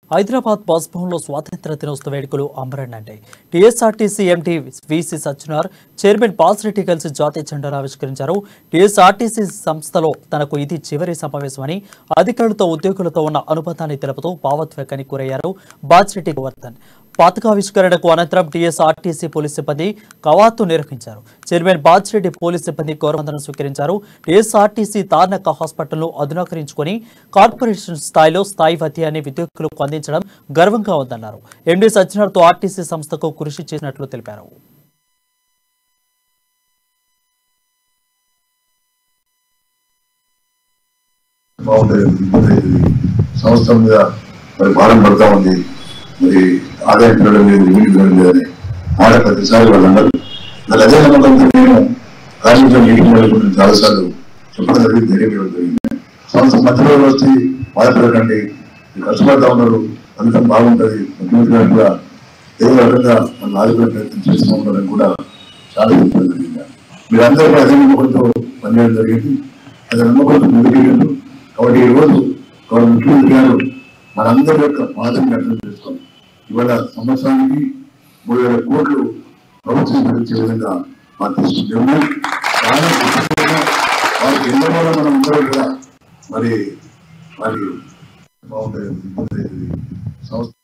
Hyderabad bus భవన్లో స్వాతంత్ర దినోత్సవ వేడుకలు అంబరన్నాయి TSRTC MD VC Sajjanar chairman పాల్సిరెడ్డి కలిసి జాతీయ జెండాను ఆవిష్కరించారు టీఎస్ఆర్టీసీ సంస్థలో తనకు ఇది చివరి సమావేశమని అధికారులతో ఉద్యోగులతో ఉన్న అనుబంధాన్ని తెలుపుతూ భావోద్వేగానికి గురయ్యారు బాచిరెడ్డి గోవర్ధన్ పథకావిష్కరణకు అనంతరం టీఎస్ఆర్టీసీ పోలీస్ సిబ్బంది కవాతు నిర్వహించారు చైర్మన్ బాచిరెడ్డి పోలీస్ సిబ్బంది గౌరవందనం స్వీకరించారు టీఎస్ఆర్టీసీ తార్నక హాస్పిటల్ను అధునాకరించుకొని కార్పొరేషన్ స్థాయిలో స్థాయి వద్యాన్ని ఉద్యోగులకు అందించడం గర్వంగా ఉందన్నారు ఎండీ సజ్జనార్తో ఆర్టీసీ సంస్థకు కృషి చేసినట్లు తెలిపారు బాగుంటుంది ఇబ్బంది అవుతుంది సంస్థ మీద మరి భారం పడతా ఉంది మరి ఆదాయం పెరగడం లేదు రెవెన్యూ పెరగడం లేదని మాట ప్రతిసారి వాళ్ళు అన్నారు నాకు అదే నమ్మకంతో నేను కార్మికుల మీటింగ్ వెళ్ళకుండా చాలాసార్లు చెప్పడం జరిగింది ధైర్యం ఇవ్వడం జరిగింది సంస్థ మధ్యలో వచ్చి బాధపడకండి మీరు కష్టపడతా ఉన్నారు ఫలితం బాగుంటుంది ముఖ్యమంత్రి గారు కూడా ఏదో రకంగా మన ఆదుకునే ప్రయత్నం చేస్తూ ఉన్నారని కూడా చాలా చెప్పడం జరిగింది మీరందరూ కూడా అదే నమ్మకంతో పనిచేయడం జరిగింది అది నమ్మకంతో ముందుకెళ్ళారు కాబట్టి ఈ రోజు గౌరవ ముఖ్యమంత్రి గారు మనందరి యొక్క బాధని అర్థం చేసుకోవాలి ఇవాళ సంవత్సరానికి మూడు వేల కోట్లు ప్రభుత్వం భరించే విధంగా మా తీసుకునే ఉన్నాయి చాలా కృతజ్ఞతగా వారికి ఎంతో మనం అందరూ కూడా మరి మరి బాగుంటుంది ఇబ్బంది అవుతుంది సంస్థ